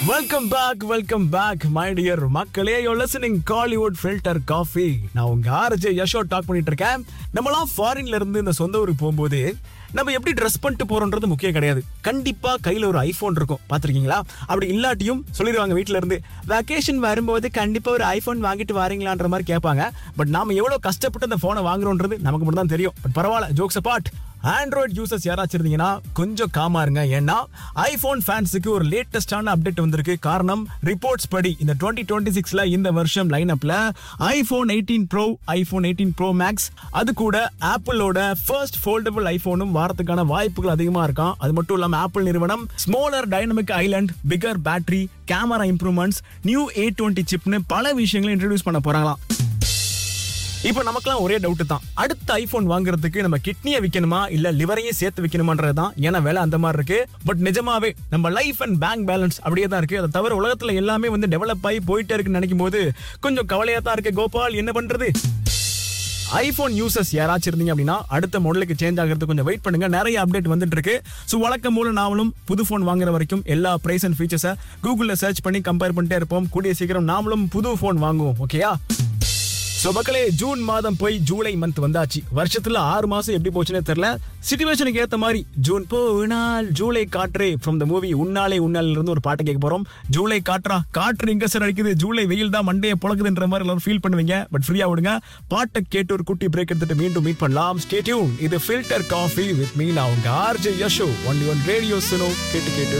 welcome back welcome back my dear மக்களே you're listening Kollywood filter coffee நான் உங்க RJ Yasho talk பண்ணிட்டு இருக்கேன் நம்மலாம் ஃபாரின்ல இருந்து இந்த சொந்த ஊருக்கு போகும்போது நம்ம எப்படி ட்ரெஸ் பண்ணிட்டு போறோம்ன்றது முக்கியம் கிடையாது கண்டிப்பா கையில ஒரு ஐபோன் இருக்கும் பாத்திருக்கீங்களா அப்படி இல்லாட்டியும் சொல்லிடுவாங்க வீட்ல இருந்து வெக்கேஷன் வரும்போது கண்டிப்பா ஒரு ஐபோன் வாங்கிட்டு வாரீங்களான்ற மாதிரி கேட்பாங்க பட் நாம எவ்வளவு கஷ்டப்பட்டு அந்த போனை வாங்குறோன்றது நமக்கு மட்டும் தான் தெரியும் பட் பரவாயில்ல ஜோக்ஸ் அபார்ட் ஆண்ட்ராய்ட் யூசர்ஸ் யாராச்சும் இருந்தீங்கன்னா கொஞ்சம் காமா இருங்க ஏன்னா ஐபோன் ஃபேன்ஸுக்கு ஒரு லேட்டஸ்டான அப்டேட் வந்திருக்கு காரணம் ரிப்போர்ட்ஸ் படி இந்த டுவெண்ட்டி டுவெண்ட்டி சிக்ஸ்ல இந்த வருஷம் லைன் அப்ல iPhone eighteen pro iPhone eighteen pro max அது கூட ஆப்பிளோட ஃபர்ஸ்ட் ஃபோல்டபுள் ஐபோனும் வாரத்துக்கான வாய்ப்புகள் அதிகமா இருக்காம் அது மட்டும் இல்லாம ஆப்பிள் நிறுவனம் smaller dynamic island bigger battery camera improvements new A twenty சிப்னு பல விஷயங்களை இன்ட்ரடியூஸ் பண்ண போறாங்களாம் இப்போ நமக்குலாம் ஒரே டவுட் தான் அடுத்த ஐபோன் வாங்குறதுக்கு நம்ம கிட்னியை விற்கணுமா இல்ல லிவரையும் சேர்த்து விற்கணுமான்றது தான் ஏன்னா வேலை அந்த மாதிரி இருக்கு பட் நிஜமாவே நம்ம லைஃப் அண்ட் பேங்க் பேலன்ஸ் அப்படியே தான் இருக்கு அதை தவிர உலகத்துல எல்லாமே வந்து டெவலப் ஆகி போயிட்டே இருக்குன்னு நினைக்கும் போது கொஞ்சம் கவலையா தான் இருக்கு கோபால் என்ன பண்றது ஐபோன் யூசர்ஸ் யாராச்சும் இருந்தீங்க அப்படின்னா அடுத்த மாடலுக்கு சேஞ்ச் ஆகிறது கொஞ்சம் வெயிட் பண்ணுங்க நிறைய அப்டேட் வந்துட்டு இருக்கு ஸோ வழக்கம் மூலம் நாமளும் புது ஃபோன் வாங்குற வரைக்கும் எல்லா பிரைஸ் அண்ட் ஃபீச்சர்ஸை கூகுளில் சர்ச் பண்ணி கம்பேர் பண்ணிட்டே இருப்போம் கூடிய சீக்கிரம் நாமளும் புது ஃபோன் வாங்குவோம் ஓகேயா ஸோ மக்களே ஜூன் மாதம் போய் ஜூலை மந்த் வந்தாச்சு வருஷத்துல ஆறு மாசம் எப்படி போச்சுன்னே தெரியல சிச்சுவேஷனுக்கு ஏத்த மாதிரி ஜூன் போனால் ஜூலை காற்று ஃப்ரம் த மூவி உன்னாலே உன்னால இருந்து ஒரு பாட்டு கேட்க போறோம் ஜூலை காற்றா காற்று எங்க சார் அடிக்குது ஜூலை வெயில் தான் மண்டையை புழக்குதுன்ற மாதிரி எல்லாரும் ஃபீல் பண்ணுவீங்க பட் ஃப்ரீயா விடுங்க பாட்டை கேட்டு ஒரு குட்டி பிரேக் எடுத்துட்டு மீண்டும் மீட் பண்ணலாம் ஸ்டே டியூன் இது ஃபில்டர் காஃபி வித் மீ நான் உங்க RJ Yasho only one radio Suno கேட்டு கேட்டு